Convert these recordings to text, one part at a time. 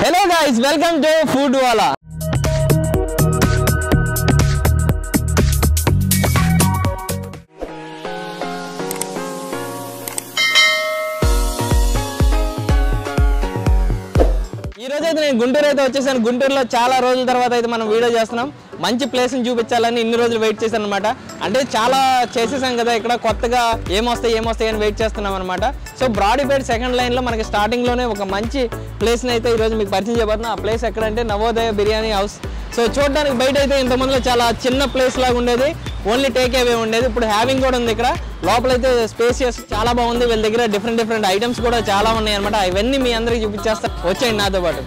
Hello guys welcome to food Wala ఈ రోజు అయితే నేను గుంటూరు అయితే వచ్చేసాను గుంటూరులో చాలా రోజుల తర్వాత అయితే మనం వీడియో చేస్తున్నాం మంచి ప్లేస్ని చూపించాలని ఇన్ని రోజులు వెయిట్ చేశాను అనమాట అంటే చాలా చేసేసాం కదా ఇక్కడ కొత్తగా ఏమొస్తాయి ఏమొస్తాయి అని వెయిట్ చేస్తున్నాం అనమాట సో బ్రాడీపేట్ సెకండ్ లైన్లో మనకి స్టార్టింగ్లోనే ఒక మంచి ప్లేస్ని అయితే ఈరోజు మీకు పరిచయం చేయబోతున్నాం ఆ ప్లేస్ ఎక్కడంటే నవోదయ బిర్యానీ హౌస్ సో చూడడానికి బయట అయితే ఇంతమందిలో చాలా చిన్న ప్లేస్ లాగా ఉండేది ఓన్లీ టేక్ అవే ఉండేది ఇప్పుడు హ్యావింగ్ కూడా ఉంది ఇక్కడ లోపలైతే స్పేసియస్ చాలా బాగుంది వీళ్ళ దగ్గర డిఫరెంట్ డిఫరెంట్ ఐటమ్స్ కూడా చాలా ఉన్నాయి అనమాట ఇవన్నీ మీ అందరికి చూపించేస్తా వచ్చేయండి నాతో పాటు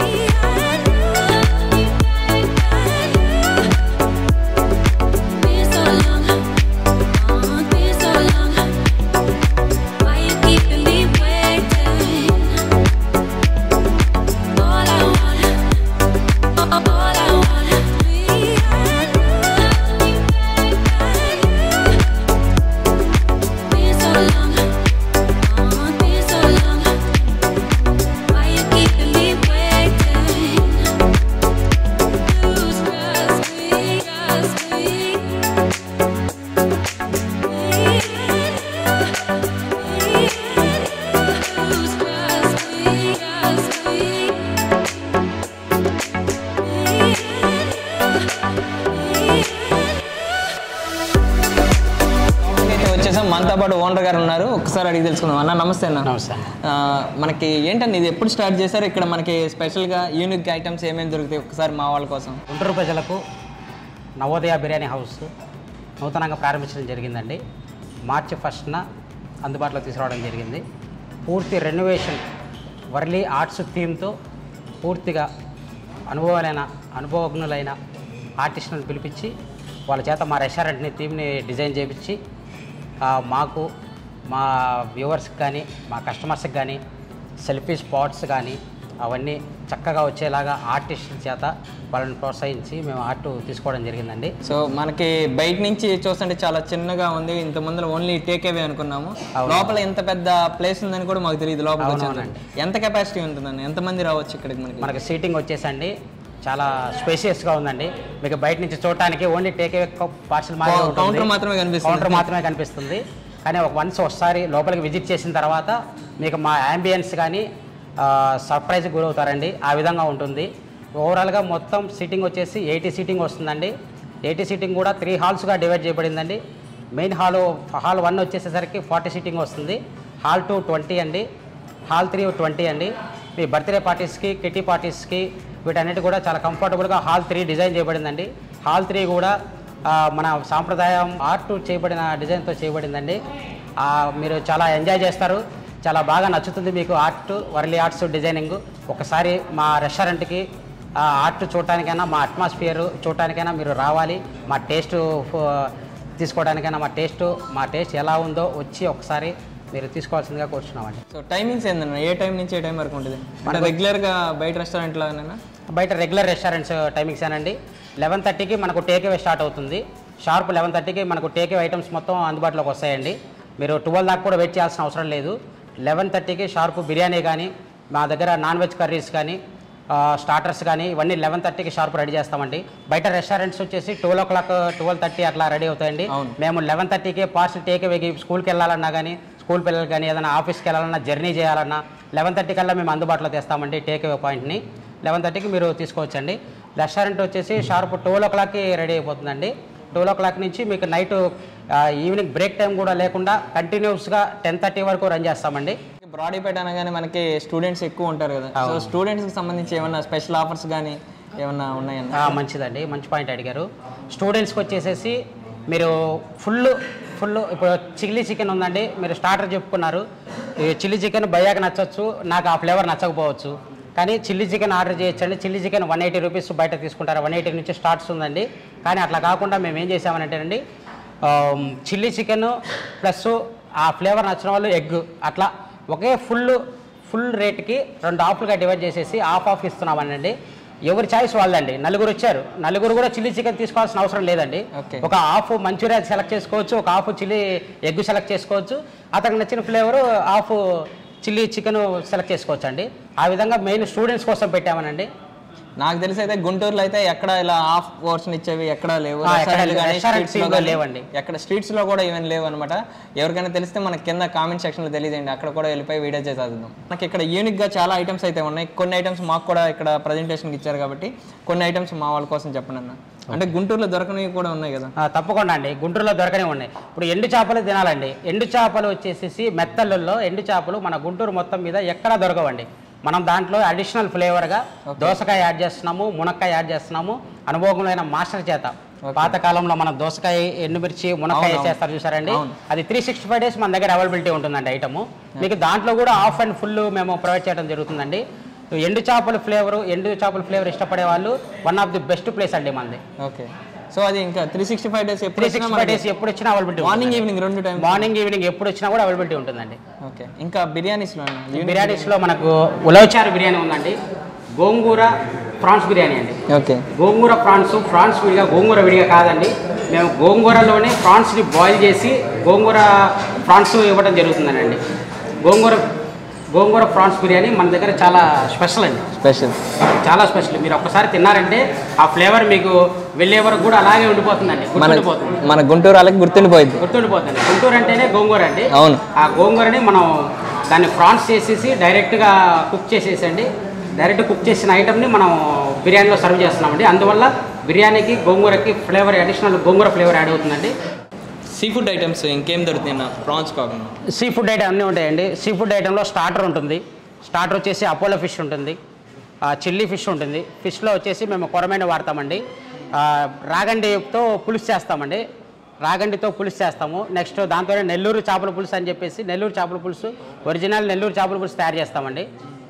ఓకే, వచ్చేసాం మనతో పాటు ఓనర్ గారు ఉన్నారు ఒకసారి అడిగి తెలుసుకుందాం అన్న నమస్తే అన్న నమస్తే ఆ, మనకి ఏంటండి ఇది ఎప్పుడు స్టార్ట్ చేశారు ఇక్కడ మనకి స్పెషల్గా యూనిక్ ఐటమ్స్ ఏమేమి దొరుకుతాయి ఒకసారి మా వాళ్ళ కోసం గుంటూరు ప్రజలకు నవోదయ బిర్యానీ హౌస్ నూతనంగా ప్రారంభించడం జరిగిందండి మార్చి ఫస్ట్న అందుబాటులో తీసుకురావడం జరిగింది పూర్తి రెనోవేషన్ వర్లీ ఆర్ట్స్ థీమ్తో పూర్తిగా అనుభవాలైన అనుభవజ్ఞులైన ఆర్టిస్టులను పిలిపించి వాళ్ళ చేత మా రెస్టారెంట్ని థీమ్ని డిజైన్ చేయించి ఆ, మాకు మా వ్యూవర్స్కి కానీ మా కస్టమర్స్కి కానీ సెల్ఫీ స్పాట్స్ కానీ అవన్నీ చక్కగా వచ్చేలాగా ఆర్టిస్టుల చేత వాళ్ళని ప్రోత్సహించి మేము ఆర్ట్ తీసుకోవడం జరిగిందండి సో మనకి బయట నుంచి చూస్తుంటే చాలా చిన్నగా ఉంది ఇంత ముందర ఓన్లీ టేక్ అవే అనుకున్నాము అవును. లోపల ఎంత పెద్ద ప్లేస్ ఉందని కూడా మాకు తెలియదు లోపల అవునవునండి. ఎంత కెపాసిటీ ఉంటుందండి ఎంతమంది రావచ్చు ఇక్కడికి మనకి మనకి సీటింగ్ వచ్చేసండి చాలా స్పేసియస్గా ఉందండి మీకు బయట నుంచి చూడటానికి ఓన్లీ టేక్ పార్సల్ కౌ- కౌంటర్ మాత్రమే కనిపిస్తుంది. కౌంటర్ మాత్రమే కనిపిస్తుంది కానీ ఒక వన్స్ ఒకసారి లోపలికి విజిట్ చేసిన తర్వాత మీకు మా యాంబియన్స్ కానీ సర్ప్రైజ్ గురవుతారండి ఆ విధంగా ఉంటుంది ఓవరాల్గా మొత్తం సీటింగ్ వచ్చేసి ఎయిటీ సీటింగ్ వస్తుందండి ఎయిటీ సీటింగ్ కూడా త్రీ హాల్స్గా డివైడ్ చేయబడిందండి మెయిన్ హాల్ హాల్ వన్ వచ్చేసేసరికి ఫార్టీ సీటింగ్ వస్తుంది హాల్ టూ ట్వంటీ అండి హాల్ త్రీ ట్వంటీ అండి మీ బర్త్డే పార్టీస్కి కిటీ పార్టీస్కి వీటన్నిటి కూడా చాలా కంఫర్టబుల్గా హాల్ త్రీ డిజైన్ చేయబడిందండి హాల్ త్రీ కూడా ఆ, మన సాంప్రదాయం ఆర్ట్ చేయబడిన డిజైన్తో చేయబడిందండి ఆ, మీరు చాలా ఎంజాయ్ చేస్తారు చాలా బాగా నచ్చుతుంది మీకు ఆర్ట్ వర్లీ ఆర్ట్స్ డిజైనింగ్ ఒకసారి మా రెస్టారెంట్కి ఆ ఆర్ట్ చూడటానికైనా మా అట్మాస్ఫియర్ చూడటానికైనా మీరు రావాలి మా టేస్ట్ తీసుకోవడానికైనా మా టేస్ట్ మా టేస్ట్ ఎలా ఉందో వచ్చి ఒకసారి మీరు తీసుకోవాల్సిందిగా కోరుచున్నామండి సో టైమింగ్స్ ఏందన్న ఏ టైం నుంచి ఏ టైం వరకు ఉంటుంది అంటే రెగ్యులర్గా బయట రెస్టారెంట్ లాగానేనా బయట రెగ్యులర్ రెస్టారెంట్స్ టైమింగ్స్ ఏనండి లెవెన్ థర్టీకి మనకు టేక్ అవే స్టార్ట్ అవుతుంది షార్ప్ లెవెన్ థర్టీకి మనకు టేక్ అవే ఐటమ్స్ మొత్తం అందుబాటులోకి వస్తాయండి మీరు ట్వెల్వ్ దాకా కూడా వెయిట్ చేయాల్సిన అవసరం లేదు లెవెన్ థర్టీకి షార్ప్ బిర్యానీ కానీ మా దగ్గర నాన్ వెజ్ కర్రీస్ కానీ స్టార్టర్స్ కానీ ఇవన్నీ లెవెన్ థర్టీకి షార్ప్ రెడీ చేస్తామండి బయట రెస్టారెంట్స్ వచ్చేసి twelve o'clock twelve thirty అట్లా రెడీ అవుతాయండి అవును. మేము లెవెన్ థర్టీకి పార్సల్ టేక్ అవేకి స్కూల్కి వెళ్ళాలన్నా కానీ స్కూల్ పిల్లలకి కానీ ఏదైనా ఆఫీస్కి వెళ్ళాలన్నా జర్నీ చేయాలన్నా లెవెన్ థర్టీ కల్లా మేము అందుబాటులో తెస్తామండి టేక్ అవే పాయింట్ని లెవెన్ థర్టీకి మీరు తీసుకోవచ్చండి రెస్టారెంట్ వచ్చేసి షార్ప్ ట్వెల్వ్ ఓ క్లాక్కి రెడీ అయిపోతుందండి ట్వెల్వ్ ఓ క్లాక్ నుంచి మీకు నైట్ ఈవినింగ్ బ్రేక్ టైం కూడా లేకుండా కంటిన్యూస్గా టెన్ థర్టీ వరకు రన్ చేస్తామండి బ్రాడీపేట అనగానే మనకి స్టూడెంట్స్ ఎక్కువ ఉంటారు కదా సో స్టూడెంట్స్కి సంబంధించి ఏమన్నా స్పెషల్ ఆఫర్స్ కానీ ఏమన్నా ఉన్నాయన్న ఆ, మంచిదండి మంచి పాయింట్ అడిగారు స్టూడెంట్స్కి వచ్చేసేసి మీరు ఫుల్ ఫుల్ ఇప్పుడు చిల్లీ చికెన్ ఉందండి మీరు స్టార్టర్ చెప్పుకున్నారు ఈ చిల్లీ చికెన్ భయ్యాకి నచ్చవచ్చు నాకు ఆ ఫ్లేవర్ నచ్చకపోవచ్చు కానీ చిల్లీ చికెన్ ఆర్డర్ చేయొచ్చండి chilli chicken one eighty rupees బయట తీసుకుంటారు వన్ ఎయిటీ నుంచి స్టార్ట్స్ ఉందండి కానీ అట్లా కాకుండా మేము ఏం చేసామనంటేనండి చిల్లీ చికెన్ ప్లస్ ఆ ఫ్లేవర్ నచ్చిన వాళ్ళు ఎగ్ అట్లా ఒకే ఫుల్ ఫుల్ రేట్కి రెండు హాఫ్లుగా డివైడ్ చేసేసి హాఫ్ ఆఫ్ ఇస్తున్నామనండి ఎవరి చాయిస్ వాళ్ళండి నలుగురు వచ్చారు నలుగురు కూడా చిల్లీ చికెన్ తీసుకోవాల్సిన అవసరం లేదండి Okay. ఒక హాఫ్ మంచూరియా సెలెక్ట్ చేసుకోవచ్చు ఒక హాఫ్ చిల్లీ ఎగ్ సెలెక్ట్ చేసుకోవచ్చు అతనికి నచ్చిన flavour half chilli chicken select చేసుకోవచ్చు అండి ఆ విధంగా మెయిన్ స్టూడెంట్స్ కోసం పెట్టామనండి నాకు తెలిసి అయితే గుంటూరులో అయితే ఎక్కడ ఇలా హాఫ్ పోర్షన్ ఇచ్చేవి ఎక్కడ లేవు ఆ, ఎక్కడ రెస్టారెంట్లు కానీ, రెస్టారెంట్స్ streets లో ఇంకా కానీ, లేవండి. ఎక్కడ స్ట్రీట్స్ లో కూడా ఈవెన్ లేవు అనమాట ఎవరికైనా తెలిస్తే మనకి కింద కామెంట్ సెక్షన్ లో తెలియజేయండి అక్కడ కూడా వెళ్ళిపోయి వీడియో చేసేద్దాం మనకి ఇక్కడ యూనిక్ గా చాలా ఐటమ్స్ అయితే ఉన్నాయి కొన్ని ఐటమ్స్ మాకు కూడా ఇక్కడ ప్రజెంటేషన్ ఇచ్చారు కాబట్టి కొన్ని ఐటమ్స్ మా వాళ్ళ కోసం చెప్పండి అన్న అంటే గుంటూరులో దొరకనివి కూడా ఉన్నాయి కదా ఆ, తప్పకుండా అండి గుంటూరులో దొరకనే ఉన్నాయి ఇప్పుడు ఎండు చేపలు తినాలండి ఎండు చేపలు వచ్చేసేసి మెత్తళ్ళల్లో ఎండు చేపలు మన గుంటూరు మొత్తం మీద ఎక్కడా దొరకవండి మనం దాంట్లో అడిషనల్ ఫ్లేవర్గా దోసకాయ యాడ్ చేస్తున్నాము మునక్కాయ యాడ్ చేస్తున్నాము అనుభవమైన మాస్టర్ చేత పాతకాలంలో మనం దోసకాయ ఎండుమిర్చి మునక్కాయ అవును, చేస్తారు చూసారండి అవును. అది త్రీ సిక్స్టీ ఫైవ్ డేస్ మన దగ్గర అవైలబిలిటీ ఉంటుందండి ఐటమ్ మీకు దాంట్లో కూడా ఆఫ్ అండ్ ఫుల్ మేము ప్రొవైడ్ చేయడం జరుగుతుందండి ఎండు చేపల ఫ్లేవర్ ఎండు చేపల ఫ్లేవర్ ఇష్టపడే వాళ్ళు one of the best place అండి మనది ఓకే సో అది ఇంకా త్రీ సిక్స్టీ ఫైవ్ డేస్ ఎప్పుడు త్రీ సిక్స్టీ ఫైవ్ డేస్ ఎప్పుడు వచ్చినా అవైలబిలిటీ మార్నింగ్ ఈవినింగ్ రెండు టైం మార్నింగ్ ఈవినింగ్ ఎప్పుడు వచ్చినా కూడా అవైలబిలిటీ ఉంటుందండి ఓకే ఇంకా బిర్యానీస్లో బిర్యానీస్లో మనకు ఉలవచారు బిర్యానీ ఉందండి గోంగూర ప్రాన్స్ బిర్యానీ అండి ఓకే గోంగూర ప్రాన్స్ ప్రాన్స్ విడిగా గోంగూర విడిగా కాదండి మేము గోంగూరలోనే ప్రాన్స్ని బాయిల్ చేసి గోంగూర ప్రాన్స్ ఇవ్వడం జరుగుతుందండి గోంగూర గోంగూర ప్రాన్స్ బిర్యానీ మన దగ్గర చాలా స్పెషల్ అండి స్పెషల్ చాలా స్పెషల్ మీరు ఒక్కసారి తిన్నారంటే ఆ ఫ్లేవర్ మీకు వెళ్ళే వరకు కూడా అలాగే ఉండిపోతుందండి మన గుర్తుండిపోతుంది మన గుంటూరు వాళ్ళకి గుర్తుండిపోయింది గుర్తుండిపోతుంది గుంటూరు అంటేనే గోంగూర అండి అవును ఆ గోంగూరని మనం దాన్ని ప్రాన్స్ చేసేసి డైరెక్ట్గా కుక్ చేసేసండి డైరెక్ట్ కుక్ చేసిన ఐటమ్ని మనం బిర్యానీలో సర్వ్ చేస్తున్నామండి అందువల్ల బిర్యానీకి గోంగూరకి ఫ్లేవర్ అడిషనల్ గోంగూర ఫ్లేవర్ యాడ్ అవుతుందండి సీ ఫుడ్ ఐటమ్స్ ఇంకేం దొరుకుతాయి అన్న ప్రాన్స్ కాకుండా సీ ఫుడ్ ఐటమ్ అన్నీ ఉంటాయండి సీ ఫుడ్ ఐటెంలో స్టార్టర్ ఉంటుంది స్టార్టర్ వచ్చేసి అపోలో ఫిష్ ఉంటుంది చిల్లీ ఫిష్ ఉంటుంది ఫిష్లో వచ్చేసి మేము కొరమైన వాడతామండి ఆ, రాగండితో పులుసు చేస్తామండి రాగండితో పులుసు చేస్తాము నెక్స్ట్ దాంతోనే నెల్లూరు చేపల పులుసు అని చెప్పేసి నెల్లూరు చేపల పులుసు ఒరిజినల్ నెల్లూరు చేపల పులుసు తయారు చేస్తామండి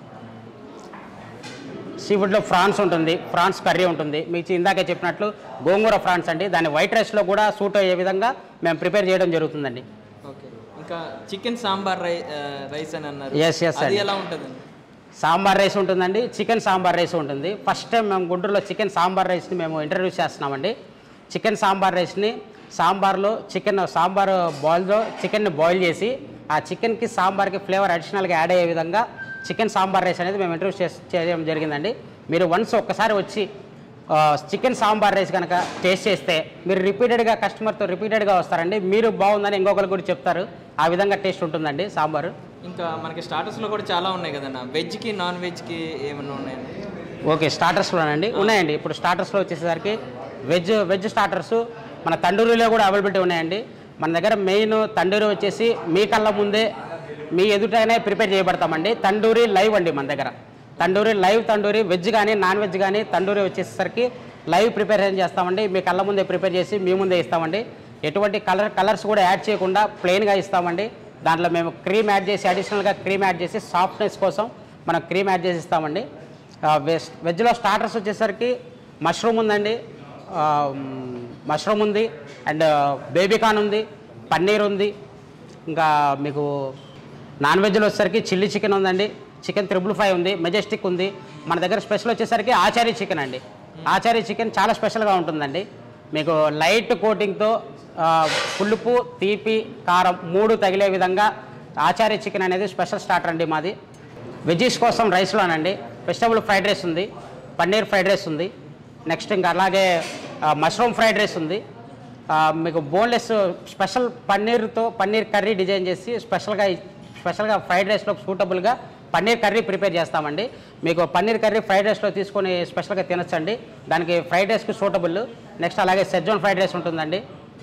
సీ ఫుడ్లో ఫ్రాన్స్ ఉంటుంది ఫ్రాన్స్ కర్రీ ఉంటుంది మీకు ఇందాకే చెప్పినట్లు గోంగూర ఫ్రాన్స్ అండి దాన్ని వైట్ రైస్లో కూడా సూట్ అయ్యే విధంగా మేము ప్రిపేర్ చేయడం జరుగుతుందండి ఓకే ఇంకా చికెన్ సాంబార్ రై రైస్ అని అన్నారు Yes, yes, అది అండి. ఎలా ఉంటుందండి సాంబార్ రైస్ ఉంటుందండి చికెన్ సాంబార్ రైస్ ఉంటుంది ఫస్ట్ టైం మేము గుంటూరులో చికెన్ సాంబార్ రైస్ని మేము ఇంట్రడ్యూస్ చేస్తున్నామండి చికెన్ సాంబార్ రైస్ని సాంబార్లో చికెన్ సాంబార్ బాయిల్తో చికెన్ని బాయిల్ చేసి ఆ చికెన్కి సాంబార్కి ఫ్లేవర్ అడిషనల్గా యాడ్ అయ్యే విధంగా చికెన్ సాంబార్ రైస్ అనేది మేము ఇంట్రడ్యూస్ చేసి చేయడం జరిగిందండి మీరు వన్స్ ఒక్కసారి వచ్చి ఆ, చికెన్ సాంబార్ రైస్ కనుక టేస్ట్ చేస్తే మీరు రిపీటెడ్గా కస్టమర్తో రిపీటెడ్గా వస్తారండి మీరు బాగుందని ఇంకొకరు కూడా చెప్తారు ఆ విధంగా టేస్ట్ ఉంటుందండి సాంబారు ఇంకా మనకి స్టార్టర్స్లో కూడా చాలా ఉన్నాయి కదన్న వెజ్కి నాన్ వెజ్కి ఏమన్నా ఉన్నాయండి ఓకే స్టార్టర్స్లోనండి ఉన్నాయండి ఇప్పుడు స్టార్టర్స్లో వచ్చేసరికి వెజ్ వెజ్ స్టార్టర్స్ మన తండూరిలో కూడా అవైలబిలిటీ ఉన్నాయండి మన దగ్గర మెయిన్ తండూరి వచ్చేసి మీ కళ్ళ ముందే మీ ఎదుటనే ప్రిపేర్ చేయబడతామండి తండూరి లైవ్ అండి మన దగ్గర తండూరి లైవ్ తండూరి వెజ్ కానీ నాన్ వెజ్ కానీ తండూరి వచ్చేసరికి లైవ్ ప్రిపరేషన్ చేస్తామండి మీ కళ్ళ ముందే ప్రిపేర్ చేసి మీ ముందే ఇస్తామండి ఎటువంటి కలర్ కలర్స్ కూడా యాడ్ చేయకుండా ప్లెయిన్గా ఇస్తామండి దాంట్లో మేము క్రీమ్ యాడ్ చేసి అడిషనల్గా క్రీమ్ యాడ్ చేసి సాఫ్ట్నెస్ కోసం మనం క్రీమ్ యాడ్ చేసి ఇస్తామండి ఆ, వెజ్ వెజ్లో స్టార్టర్స్ వచ్చేసరికి మష్రూమ్ ఉందండి ఆ, మ్, మష్రూమ్ ఉంది అండ్ బేబీకాన్ ఉంది పన్నీర్ ఉంది ఇంకా మీకు నాన్ వెజ్లో వచ్చేసరికి చిల్లీ చికెన్ ఉందండి చికెన్ త్రిబుల్ ఫైవ్ ఉంది మెజెస్టిక్ ఉంది మన దగ్గర స్పెషల్ వచ్చేసరికి ఆచారి చికెన్ అండి ఆచారి చికెన్ చాలా స్పెషల్గా ఉంటుందండి మీకు లైట్ కోటింగ్తో ఆ, పులుపు తీపి కారం మూడు తగిలే విధంగా ఆచార్య చికెన్ అనేది స్పెషల్ స్టార్టర్ అండి మాది వెజీస్ కోసం రైస్లోనండి వెజిటబుల్ ఫ్రైడ్ రైస్ ఉంది పన్నీర్ ఫ్రైడ్ రైస్ ఉంది నెక్స్ట్ ఇంకా అలాగే ఆ, మష్రూమ్ ఫ్రైడ్ రైస్ ఉంది ఆ, మీకు బోన్లెస్ స్పెషల్ పన్నీర్తో పన్నీర్ కర్రీ డిజైన్ చేసి స్పెషల్గా స్పెషల్గా ఫ్రైడ్ రైస్లో సూటబుల్గా పన్నీర్ కర్రీ ప్రిపేర్ చేస్తామండి మీకు పన్నీర్ కర్రీ ఫ్రైడ్ రైస్లో తీసుకొని స్పెషల్గా తినొచ్చండి దానికి ఫ్రైడ్ రైస్కి సూటబుల్ నెక్స్ట్ అలాగే సెజ్జోన్ ఫ్రైడ్ రైస్ ఉంటుందండి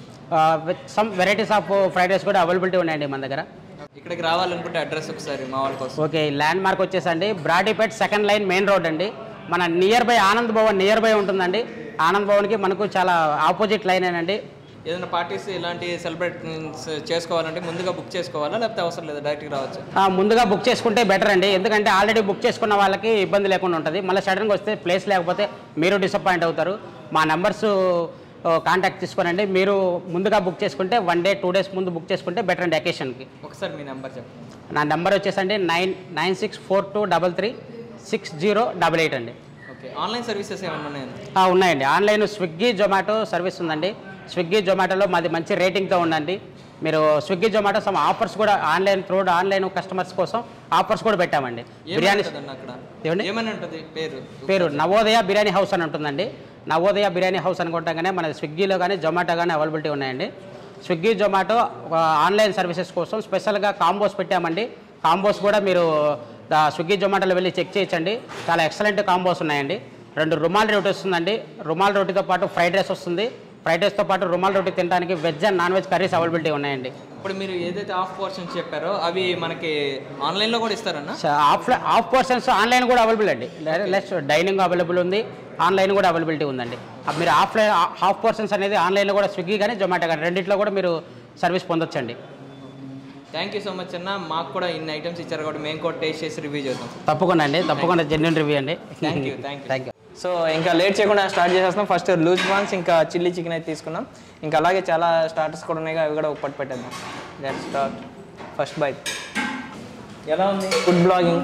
some varieties of fried rice కూడా అవైలబిలిటీ ఉన్నాయండి మన దగ్గర ఇక్కడికి రావాలనుకుంటే అడ్రస్ ఒకసారి మా వాళ్ళ కోసం ఓకే ల్యాండ్ మార్క్ వచ్చేసండి Brodipet second line main road అండి మన near by Anand Bhavan near by ఉంటుందండి ఆనంద్ భవన్కి మనకు చాలా ఆపోజిట్ లైన్ అండి ఏదైనా పార్టీస్ ఇలాంటి సెలబ్రేషన్స్ చేసుకోవాలంటే ముందుగా బుక్ చేసుకోవాలా లేకపోతే అవసరం లేదా డైరెక్ట్గా రావచ్చు ఆ, ముందుగా బుక్ చేసుకుంటే బెటర్ అండి ఎందుకంటే ఆల్రెడీ బుక్ చేసుకున్న వాళ్ళకి ఇబ్బంది లేకుండా ఉంటుంది మళ్ళీ సడన్గా వస్తే ప్లేస్ లేకపోతే మీరు డిసప్పాయింట్ అవుతారు మా నెంబర్స్ కాంటాక్ట్ తీసుకోనండి మీరు ముందుగా బుక్ చేసుకుంటే వన్ డే టూ డేస్ ముందు బుక్ చేసుకుంటే బెటర్ అండి అకేషన్కి ఒకసారి మీ నెంబర్ చెప్పండి నా నెంబర్ వచ్చేసండి nine nine six four two double three six zero double eight అండి ఓకే ఆన్లైన్ సర్వీసెస్ ఏమైనా ఉన్నాయండి ఆ, ఉన్నాయండి ఆన్లైన్ స్విగ్గీ జొమాటో సర్వీస్ ఉందండి స్విగ్గీ జొమాటోలో మాది మంచి రేటింగ్తో ఉందండి మీరు స్విగ్గీ జొమాటో సమ్ ఆఫర్స్ కూడా ఆన్లైన్ త్రూ ఆన్లైన్ కస్టమర్స్ కోసం ఆఫర్స్ కూడా పెట్టామండి బిర్యానీ ఏమంటుందన్న అక్కడ ఏమండి? ఏమని ఉంటుంది పేరు పేరు నవోదయ బిర్యానీ హౌస్ అని ఉంటుందండి నవోదయ బిర్యానీ హౌస్ అని కొట్టగానే మన స్విగ్గీలో కానీ జొమాటో కానీ అవైలబిలిటీ ఉన్నాయండి స్విగ్గీ జొమాటో ఒక ఆన్లైన్ సర్వీసెస్ కోసం స్పెషల్గా కాంబోస్ పెట్టామండి కాంబోస్ కూడా మీరు దా- స్విగ్గీ జొమాటోలో వెళ్ళి చెక్ చేయొచ్చండి చాలా ఎక్సలెంట్ కాంబోస్ ఉన్నాయండి రెండు రుమాల్ రోటీ వస్తుందండి రుమాల్ రోటీతో పాటు ఫ్రైడ్ రైస్ వస్తుంది ఫ్రైడ్ రైస్తో పాటు రుమాల్ రోటీ తినడానికి veg and non veg curries availability ఉన్నాయండి ఇప్పుడు మీరు ఏదైతే ఆఫ్ పోర్షన్స్ చెప్పారో అవి మనకి ఆన్లైన్లో కూడా ఇస్తారన్న ఆఫ్ ఆఫ్ పర్సన్స్ ఆన్లైన్ కూడా అవైలబుల్ అండి లెస్ డైనింగ్ అవైలబుల్ ఉంది ఆన్లైన్ కూడా అవైలబిలిటీ ఉందండి అప్పుడు మీరు ఆఫ్లైన్ హాఫ్ పర్సన్స్ అనేది ఆన్లైన్లో కూడా స్విగ్గీ కానీ జొమాటో కానీ రెండిట్లో కూడా మీరు సర్వీస్ పొందొచ్చండి థ్యాంక్ యూ సో మచ్ అన్న మాకు కూడా ఇన్ని ఐటమ్స్ ఇచ్చారు కాబట్టి మేము కూడా టేస్ట్ చేసి రివ్యూ చేద్దాం తప్పకుండా అండి తప్పకుండా జెన్యున్ రివ్యూ అండి thank you thank you thank you so ఇంకా లేట్ చేయకుండా స్టార్ట్ చేసేస్తాం ఫస్ట్ లూజ్ ప్రాన్స్ ఇంకా చిల్లీ చికెన్ అయితే తీసుకున్నాం ఇంకా అలాగే చాలా స్టార్టర్స్ కూడా ఉన్నాయి అవి కూడా ఒక పట్టు పెట్టేద్దాం లెట్ స్టార్ట్ ఫస్ట్ బైట్ ఎలా ఉంది ఫుడ్ బ్లాగింగ్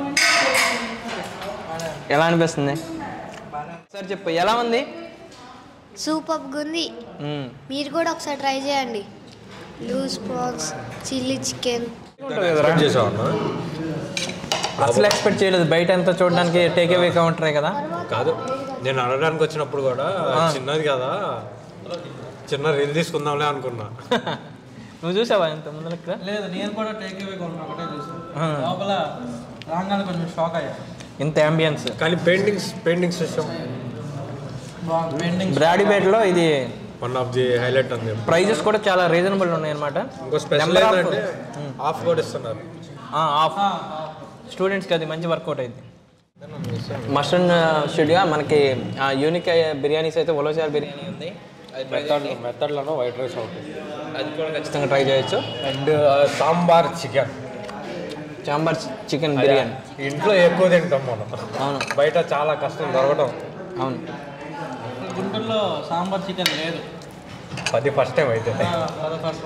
ఎలా అనిపిస్తుంది సార్ చెప్పు ఎలా ఉంది సూపర్గా ఉంది మ్మ్. మీరు కూడా ఒకసారి ట్రై చేయండి లూజ్ ప్రాన్స్ చిల్లీ చికెన్ అసలు ఎక్స్పెక్ట్ చేయలేదు బయట ఎంత చూడడానికి టేక్ అవే కౌంటరే కదా కాదు నేను అడగడానికి వచ్చినప్పుడు కూడా చిన్నది కదా చిన్న రీల్ తీసుకుందాంలే అనుకున్నా నువ్వు చూసావా ఇంత ముందర ఇక్కడ లేదు నేను కూడా టేక్ అవే కొన్నాను ఒకటే చూసాను లోపల రాగానే కొంచెం షాక్ అయ్యా ఇంత అంబియన్స్ కానీ పెయింటింగ్స్ పెయింటింగ్స్ విషయం బాగుంది పెయింటింగ్ బ్రాడీపేటలో ఇది వన్ ఆఫ్ ది హైలైట్ అంది ప్రైజెస్ కూడా చాలా రీజనబుల్ ఉన్నాయి అనమాట ఇంకో స్పెషల్ ఏంటంటే ఆఫ్ కూడా ఇస్తున్నారు ఆఫ్ స్టూడెంట్స్కి అది మంచి వర్కౌట్ అయింది మస్టర్డ్ స్టూడియో మనకి యూనిక్ బిర్యానీస్ అయితే ఉలవచారు బిర్యానీ ఉంది అది try చేయండి. మెథడ్లను వైట్ రైస్ అవుతుంది అది కూడా ఖచ్చితంగా ట్రై చేయొచ్చు and sambar chicken sambar chicken biryani ఇంట్లో ఎక్కువ తింటాం మనం అవును బయట చాలా కష్టం దొరకడం అవును గుంటూరులో సాంబార్ చికెన్ లేదు అది ఫస్ట్ టైం అయితే అదే ఫస్ట్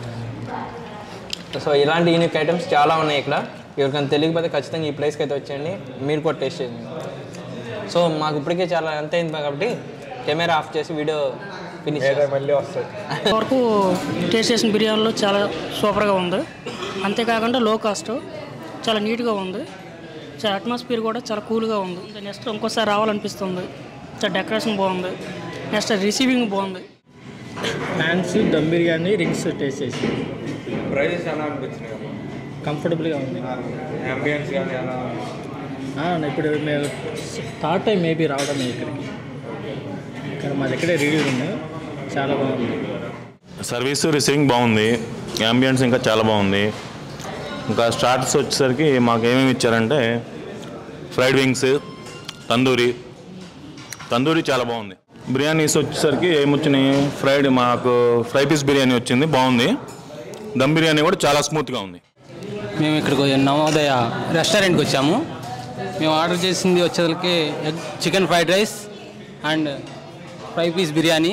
సో ఇలాంటి యూనిక్ ఐటమ్స్ చాలా ఉన్నాయి ఇక్కడ ఎవరికైనా తెలియకపోతే ఖచ్చితంగా ఈ ప్లేస్కి అయితే వచ్చేయండి మీరు కూడా టేస్ట్ చేయండి సో మాకు ఇప్పటికే చాలా ఎంత అయింది కాబట్టి కెమెరా ఆఫ్ చేసి వీడియో ఫినిష్ ఏదో మళ్ళీ వస్తుంది వరకు టేస్ట్ చేసిన బిర్యానీలో చాలా సూపర్గా ఉంది అంతేకాకుండా లో కాస్ట్ చాలా నీట్గా ఉంది చాలా అట్మాస్ఫియర్ కూడా చాలా కూల్గా ఉంది నెక్స్ట్ ఇంకోసారి రావాలనిపిస్తుంది చాలా డెకరేషన్ బాగుంది నెక్స్ట్ రిసీవింగ్ బాగుంది ఫ్యాన్స్ దమ్ బిర్యానీ రింగ్స్ టేస్ట్ చేసి ప్రైజెస్ ఎలా అనిపించినాయి కంఫర్టబుల్గా ఉంది అంబియన్స్ కానీ ఎలా ఆ, ఇప్పుడు మేము థర్డ్ టైం మేబీ రావడమే ఇక్కడికి ఇక్కడ మా దగ్గరే రివ్యూ ఉంది చాలా బాగుంది సర్వీస్ రిసీవింగ్ బాగుంది అంబియన్స్ ఇంకా చాలా బాగుంది ఇంకా స్టార్టర్స్ వచ్చేసరికి మాకు ఏమేమి ఇచ్చారంటే ఫ్రైడ్ వింగ్స్ తందూరి తందూరి చాలా బాగుంది బిర్యానీస్ వచ్చేసరికి ఏమొచ్చినాయి ఫ్రైడ్ మాకు ఫ్రై పీస్ బిర్యానీ వచ్చింది బాగుంది దమ్ బిర్యానీ కూడా చాలా స్మూత్గా ఉంది మేము ఇక్కడికి నవోదయ రెస్టారెంట్కి వచ్చాము మేము ఆర్డర్ చేసింది వచ్చేసరికి egg chicken fried rice and fry piece biryani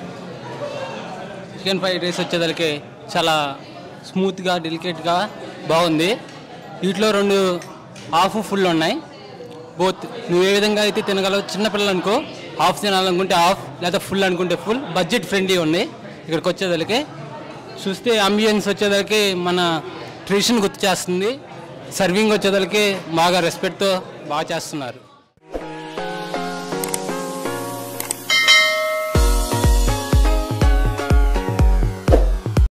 chicken fried rice వచ్చేసరికి చాలా స్మూత్గా డెలికేట్గా బాగుంది వీటిలో రెండు హాఫ్ ఫుల్ ఉన్నాయి బోత్ నువ్వు ఏ విధంగా అయితే తినగలవు చిన్నపిల్లలు అనుకో హాఫ్ తినాలనుకుంటే హాఫ్ లేదా ఫుల్ అనుకుంటే ఫుల్ బడ్జెట్ ఫ్రెండ్లీ ఉంది ఇక్కడికి వచ్చేసరికి చూస్తే అంబియన్స్ వచ్చేసరికి మన ట్రెడిషన్ గుర్తు చేస్తుంది సర్వింగ్ వచ్చేసరికి బాగా రెస్పెక్ట్తో బాగా చేస్తున్నారు